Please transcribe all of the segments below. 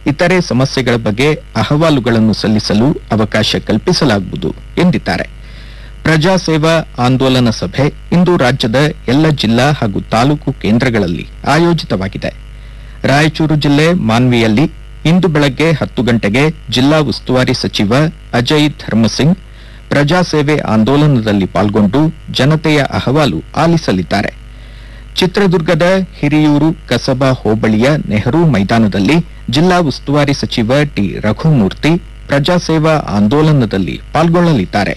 ಇತರೆ ಸಮಸ್ಯೆಗಳ ಬಗ್ಗೆ ಅಹವಾಲುಗಳನ್ನು ಸಲ್ಲಿಸಲು ಅವಕಾಶ ಕಲ್ಪಿಸಲಾಗುವುದು ಎಂದಿದ್ದಾರೆ ಪ್ರಜಾ ಸೇವಾ ಆಂದೋಲನ ಸಭೆ ಇಂದು ರಾಜ್ಯದ ಎಲ್ಲ ಜಿಲ್ಲಾ ಹಾಗೂ ತಾಲೂಕು ಕೇಂದ್ರಗಳಲ್ಲಿ ಆಯೋಜಿತವಾಗಿದೆ ರಾಯಚೂರು ಜಿಲ್ಲೆ ಮಾನ್ವಿಯಲ್ಲಿ ಇಂದು ಬೆಳಗ್ಗೆ ಹತ್ತು ಗಂಟೆಗೆ ಜಿಲ್ಲಾ ಉಸ್ತುವಾರಿ ಸಚಿವ ಅಜಯ್ ಧರ್ಮಸಿಂಗ್ ಪ್ರಜಾ ಸೇವೆ ಆಂದೋಲನದಲ್ಲಿ ಪಾಲ್ಗೊಂಡು ಜನತೆಯ ಅಹವಾಲು ಆಲಿಸಲಿದ್ದಾರೆ ಚಿತ್ರದುರ್ಗದ ಹಿರಿಯೂರು ಕಸಬಾ ಹೋಬಳಿಯ ನೆಹರು ಮೈದಾನದಲ್ಲಿ ಜಿಲ್ಲಾ ಉಸ್ತುವಾರಿ ಸಚಿವ ಟಿ ರಘುಮೂರ್ತಿ ಪ್ರಜಾ ಸೇವಾ ಆಂದೋಲನದಲ್ಲಿ ಪಾಲ್ಗೊಳ್ಳಲಿದ್ದಾರೆ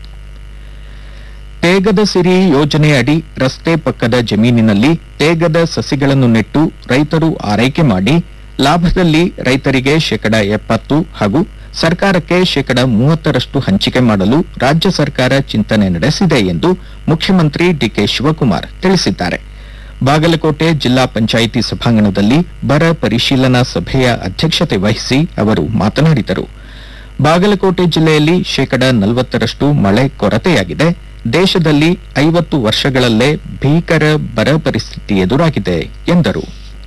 ತೇಗದ ಸಿರಿ ಯೋಜನೆ ಅಡಿ ರಸ್ತೆ ಪಕ್ಕದ ಜಮೀನಿನಲ್ಲಿ ತೇಗದ ಸಸಿಗಳನ್ನು ನೆಟ್ಟು ರೈತರು ಆರೈಕೆ ಮಾಡಿ ಲಾಭದಲ್ಲಿ ರೈತರಿಗೆ ಶೇಕಡ ಎಪ್ಪತ್ತು ಹಾಗೂ ಸರ್ಕಾರಕ್ಕೆ ಶೇಕಡ ಮೂವತ್ತರಷ್ಟು ಹಂಚಿಕೆ ಮಾಡಲು ರಾಜ್ಯ ಸರ್ಕಾರ ಚಿಂತನೆ ನಡೆಸಿದೆ ಎಂದು ಮುಖ್ಯಮಂತ್ರಿ ಡಿಕೆ ಶಿವಕುಮಾರ್ ತಿಳಿಸಿದ್ದಾರೆ ಬಾಗಲಕೋಟೆ ಜಿಲ್ಲಾ ಪಂಚಾಯಿತಿ ಸಭಾಂಗಣದಲ್ಲಿ ಬರ ಪರಿಶೀಲನಾ ಸಭೆಯ ಅಧ್ಯಕ್ಷತೆ ವಹಿಸಿ ಅವರು ಮಾತನಾಡಿದರು ಬಾಗಲಕೋಟೆ ಜಿಲ್ಲೆಯಲ್ಲಿ ಶೇಕಡ ನಲವತ್ತರಷ್ಟು ಮಳೆ ಕೊರತೆಯಾಗಿದೆ ದೇಶದಲ್ಲಿ ಐವತ್ತು ವರ್ಷಗಳಲ್ಲೇ ಭೀಕರ ಬರ ಪರಿಸ್ಥಿತಿ ಎದುರಾಗಿದೆ ಎಂದರು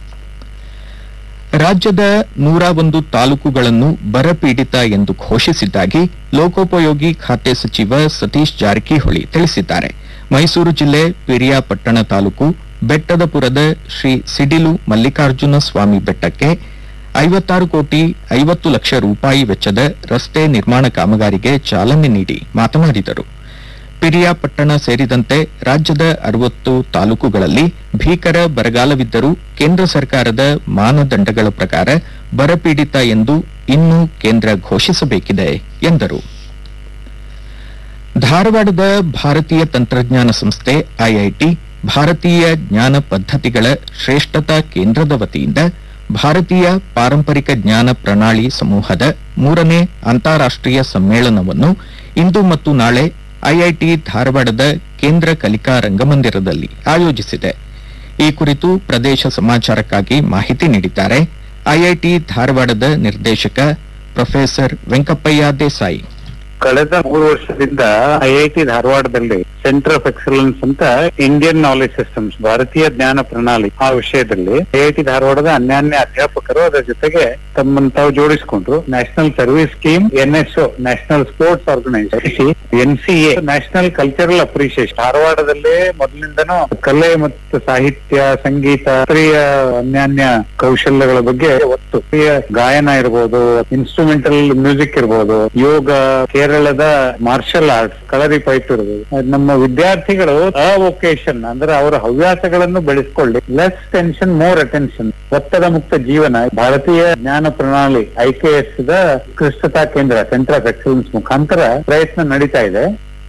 ರಾಜ್ಯದ ನೂರ ಒಂದು ತಾಲೂಕುಗಳನ್ನು ಬರಪೀಡಿತ ಎಂದು ಘೋಷಿಸಿದ್ದಾಗಿ ಲೋಕೋಪಯೋಗಿ ಖಾತೆ ಸಚಿವ ಸತೀಶ್ ಜಾರಕಿಹೊಳಿ ತಿಳಿಸಿದ್ದಾರೆ ಮೈಸೂರು ಜಿಲ್ಲೆ ಪಿರಿಯಾಪಟ್ಟಣ ತಾಲೂಕು ಬೆಟ್ಟದಪುರದ ಶ್ರೀ ಸಿಡಿಲು ಮಲ್ಲಿಕಾರ್ಜುನ ಸ್ವಾಮಿ ಬೆಟ್ಟಕ್ಕೆ ಐವತ್ತಾರು ಕೋಟಿ ಐವತ್ತು ಲಕ್ಷ ರೂಪಾಯಿ ವೆಚ್ಚದ ರಸ್ತೆ ನಿರ್ಮಾಣ ಕಾಮಗಾರಿಗೆ ಚಾಲನೆ ನೀಡಿ ಮಾತನಾಡಿದರು ಪಿರಿಯಾಪಟ್ಟಣ ಸೇರಿದಂತೆ ರಾಜ್ಯದ ಅರವತ್ತು ತಾಲೂಕುಗಳಲ್ಲಿ ಭೀಕರ ಬರಗಾಲವಿದ್ದರೂ ಕೇಂದ್ರ ಸರ್ಕಾರದ ಮಾನದಂಡಗಳ ಪ್ರಕಾರ ಬರಪೀಡಿತ ಎಂದು ಇನ್ನೂ ಕೇಂದ್ರ ಘೋಷಿಸಬೇಕಿದೆ ಎಂದರು ಧಾರವಾಡದ ಭಾರತೀಯ ತಂತ್ರಜ್ಞಾನ ಸಂಸ್ಥೆ ಐಐಟಿ ಭಾರತೀಯ ಜ್ಞಾನ ಪದ್ಧತಿಗಳ ಶ್ರೇಷ್ಠತಾ ಕೇಂದ್ರದ ವತಿಯಿಂದ ಭಾರತೀಯ ಪಾರಂಪರಿಕ ಜ್ಞಾನ ಪ್ರಣಾಳಿ ಸಮೂಹದ ಮೂರನೇ ಅಂತಾರಾಷ್ಟೀಯ ಸಮ್ಮೇಳನವನ್ನು ಇಂದು ಮತ್ತು ನಾಳೆ ಐಐಟಿ ಧಾರವಾಡದ ಕೇಂದ್ರ ಕಲಿಕಾ ರಂಗಮಂದಿರದಲ್ಲಿ ಆಯೋಜಿಸಿದೆ ಈ ಕುರಿತು ಪ್ರದೇಶ ಸಮಾಚಾರಕ್ಕಾಗಿ ಮಾಹಿತಿ ನೀಡಿದ್ದಾರೆ ಐಐಟಿ ಧಾರವಾಡದ ನಿರ್ದೇಶಕ ಪ್ರೊಫೆಸರ್ ವೆಂಕಪ್ಪಯ್ಯ ದೇಸಾಯಿ ಕಳೆದ ಮೂರು ವರ್ಷದಿಂದ ಐಐಟಿ ಧಾರವಾಡದಲ್ಲಿ ಸೆಂಟರ್ ಆಫ್ ಎಕ್ಸಲೆನ್ಸ್ ಅಂತ ಇಂಡಿಯನ್ ನಾಲೆಜ್ ಸಿಸ್ಟಮ್ಸ್ ಭಾರತೀಯ ಜ್ಞಾನ ಪ್ರಣಾಳಿ ಆ ವಿಷಯದಲ್ಲಿ ಐಐಟಿ ಧಾರವಾಡದ ಅನ್ಯಾನ್ಯ ಅಧ್ಯಾಪಕರು ಅದರ ಜೊತೆಗೆ ತಮ್ಮನ್ನು ತಾವು ಜೋಡಿಸಿಕೊಂಡ್ರು national service scheme NSO national sports organisation NCA national cultural appreciation ಧಾರವಾಡದಲ್ಲೇ ಮೊದಲಿಂದನೂ ಕಲೆ ಮತ್ತು ಸಾಹಿತ್ಯ ಸಂಗೀತ ಶಾಸ್ತ್ರೀಯ ಅನ್ಯಾನ್ಯ ಕೌಶಲ್ಯಗಳ ಬಗ್ಗೆ ಒತ್ತು ಶಾಸ್ತ್ರೀಯ ಗಾಯನ ಇರ್ಬೋದು ಇನ್ಸ್ಟ್ರೂಮೆಂಟಲ್ ಮ್ಯೂಸಿಕ್ ಇರ್ಬೋದು ಯೋಗ ಕೇರಳದ ಮಾರ್ಷಲ್ ಆರ್ಟ್ಸ್ ಕಳರಿಪೈಟ್ ಇರ್ಬೋದು ಅದ್ ನಮ್ಮ ವಿದ್ಯಾರ್ಥಿಗಳು ಅವೊಕೇಶನ್ ಅಂದ್ರೆ ಅವರ ಹವ್ಯಾಸಗಳನ್ನು ಬೆಳೆಸ್ಕೊಳ್ಳಿ ಲೆಸ್ ಟೆನ್ಷನ್ ಮೋರ್ ಅಟೆನ್ಷನ್ ಒತ್ತಡ ಮುಕ್ತ ಜೀವನ ಭಾರತೀಯ ಜ್ಞಾನ ಪ್ರಣಾಳಿ ಐಕೆಎಸ್ ದ ಉತ್ಕೃಷ್ಟತಾ ಕೇಂದ್ರ ಸೆಂಟರ್ ಆಫ್ ಎಕ್ಸಲೆನ್ಸ್ ಮುಖಾಂತರ ಪ್ರಯತ್ನ ನಡೀತಾ ಇದೆ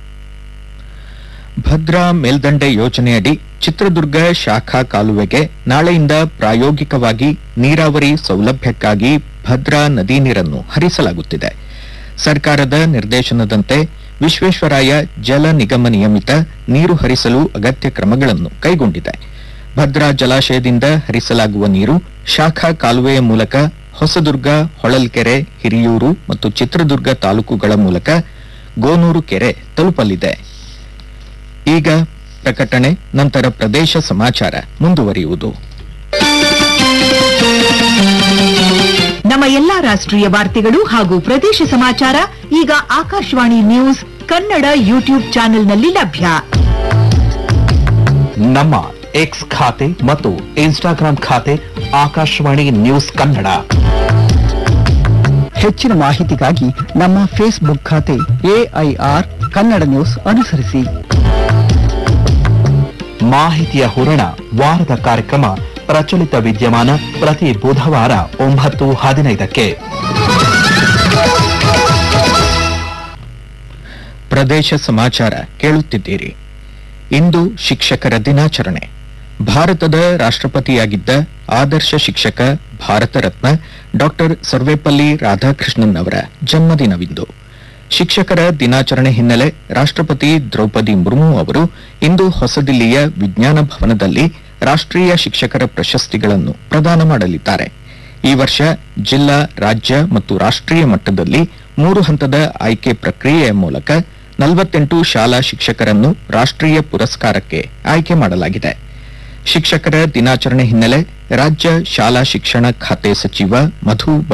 ಭದ್ರಾ ಮೇಲ್ದಂಡೆ ಯೋಜನೆಯಡಿ ಚಿತ್ರದುರ್ಗ ಶಾಖಾ ಕಾಲುವೆಗೆ ನಾಳೆಯಿಂದ ಪ್ರಾಯೋಗಿಕವಾಗಿ ನೀರಾವರಿ ಸೌಲಭ್ಯಕ್ಕಾಗಿ ಭದ್ರಾ ನದಿ ನೀರನ್ನು ಹರಿಸಲಾಗುತ್ತಿದೆ ಸರ್ಕಾರದ ನಿರ್ದೇಶನದಂತೆ ವಿಶ್ವೇಶ್ವರಾಯ ಜಲ ನಿಗಮ ನಿಯಮಿತ ನೀರು ಹರಿಸಲು ಅಗತ್ಯ ಕ್ರಮಗಳನ್ನು ಕೈಗೊಂಡಿದೆ ಭದ್ರಾ ಜಲಾಶಯದಿಂದ ಹರಿಸಲಾಗುವ ನೀರು ಶಾಖಾ ಕಾಲುವೆಯ ಮೂಲಕ ಹೊಸದುರ್ಗ ಹೊಳಲ್ಕೆರೆ ಹಿರಿಯೂರು ಮತ್ತು ಚಿತ್ರದುರ್ಗ ತಾಲೂಕುಗಳ ಮೂಲಕ ಗೋನೂರು ಕೆರೆ ತಲುಪಲಿದೆ ಈಗ ಪ್ರಕಟಣೆ ನಂತರ ಪ್ರದೇಶ ಸಮಾಚಾರ ಮುಂದುವರಿಯುವುದು ನಮ್ಮ ಎಲ್ಲಾ ರಾಷ್ಟ್ರೀಯ ವಾರ್ತೆಗಳು ಹಾಗೂ ಪ್ರದೇಶ ಸಮಾಚಾರ ಈಗ ಆಕಾಶವಾಣಿ ನ್ಯೂಸ್ ಕನ್ನಡ ಯೂಟ್ಯೂಬ್ ಚಾನೆಲ್ನಲ್ಲಿ ಲಭ್ಯ ನಮ್ಮ ಎಕ್ಸ್ ಖಾತೆ ಮತ್ತು ಇನ್ಸ್ಟಾಗ್ರಾಂ ಖಾತೆ ಆಕಾಶವಾಣಿ ನ್ಯೂಸ್ ಕನ್ನಡ ಹೆಚ್ಚಿನ ಮಾಹಿತಿಗಾಗಿ ನಮ್ಮ ಫೇಸ್ಬುಕ್ ಖಾತೆ ಎಐಆರ್ ಕನ್ನಡ ನ್ಯೂಸ್ ಅನುಸರಿಸಿ ಮಾಹಿತಿಯ ಹೂರಣ ವಾರದ ಕಾರ್ಯಕ್ರಮ ಪ್ರಚಲಿತ ವಿದ್ಯಮಾನ ಪ್ರತಿ ಬುಧವಾರ ಒಂಬತ್ತು ಹದಿನೈದಕ್ಕೆ ಪ್ರದೇಶ ಸಮಾಚಾರ ಕೇಳುತ್ತಿದ್ದೀರಿ ಇಂದು ಶಿಕ್ಷಕರ ದಿನಾಚರಣೆ ಭಾರತದ ರಾಷ್ಟ್ರಪತಿಯಾಗಿದ್ದ ಆದರ್ಶ ಶಿಕ್ಷಕ ಭಾರತ ರತ್ನ ಡಾಕ್ಟರ್ ಸರ್ವೇಪಲ್ಲಿ ರಾಧಾಕೃಷ್ಣನ್ ಅವರ ಜನ್ಮದಿನವಿಂದು ಶಿಕ್ಷಕರ ದಿನಾಚರಣೆ ಹಿನ್ನೆಲೆ ರಾಷ್ಟ್ರಪತಿ ದ್ರೌಪದಿ ಮುರ್ಮು ಅವರು ಇಂದು ಹೊಸದಿಲ್ಲಿಯ ವಿಜ್ಞಾನ ಭವನದಲ್ಲಿ ರಾಷ್ಟ್ರೀಯ ಶಿಕ್ಷಕರ ಪ್ರಶಸ್ತಿಗಳನ್ನು ಪ್ರದಾನ ಮಾಡಲಿದ್ದಾರೆ ಈ ವರ್ಷ ಜಿಲ್ಲಾ ರಾಜ್ಯ ಮತ್ತು ರಾಷ್ಟ್ರೀಯ ಮಟ್ಟದಲ್ಲಿ ಮೂರು ಹಂತದ ಆಯ್ಕೆ ಪ್ರಕ್ರಿಯೆಯ ಮೂಲಕ ನಲವತ್ತೆಂಟು ಶಾಲಾ ಶಿಕ್ಷಕರನ್ನು ರಾಷ್ಟ್ರೀಯ ಪುರಸ್ಕಾರಕ್ಕೆ ಆಯ್ಕೆ ಮಾಡಲಾಗಿದೆ ಶಿಕ್ಷಕರ ದಿನಾಚರಣೆ ಹಿನ್ನೆಲೆ ರಾಜ್ಯ ಶಾಲಾ ಶಿಕ್ಷಣ ಖಾತೆ ಸಚಿವ ಮಧು